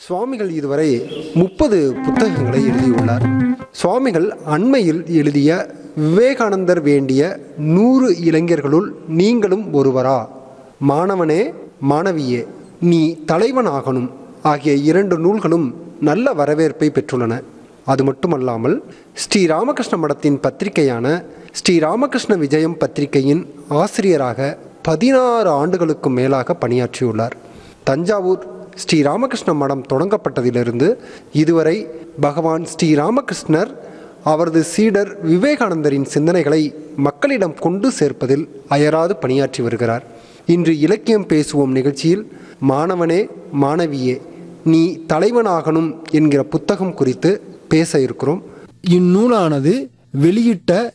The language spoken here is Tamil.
சுவாமிகள் இதுவரை முப்பது புத்தகங்களை எழுதியுள்ளார் சுவாமிகள் அண்மையில் எழுதிய விவேகானந்தர் வேண்டிய நூறு இளைஞர்களுள் நீங்களும் ஒருவரா மாணவனே மாணவியே நீ தலைவனாகணும் ஆகிய இரண்டு நூல்களும் நல்ல வரவேற்பை பெற்றுள்ளன அது மட்டுமல்லாமல் ஸ்ரீ ராமகிருஷ்ண மடத்தின் பத்திரிகையான ஸ்ரீ ராமகிருஷ்ண விஜயம் பத்திரிகையின் ஆசிரியராக பதினாறு ஆண்டுகளுக்கு மேலாக பணியாற்றியுள்ளார் தஞ்சாவூர் ஸ்ரீ ராமகிருஷ்ண மடம் தொடங்கப்பட்டதிலிருந்து இதுவரை பகவான் ஸ்ரீ ராமகிருஷ்ணர் அவரது சீடர் விவேகானந்தரின் சிந்தனைகளை மக்களிடம் கொண்டு சேர்ப்பதில் அயராது பணியாற்றி வருகிறார் இன்று இலக்கியம் பேசுவோம் நிகழ்ச்சியில் மாணவனே மாணவியே நீ தலைவனாகணும் என்கிற புத்தகம் குறித்து பேச இருக்கிறோம் இந்நூலானது வெளியிட்ட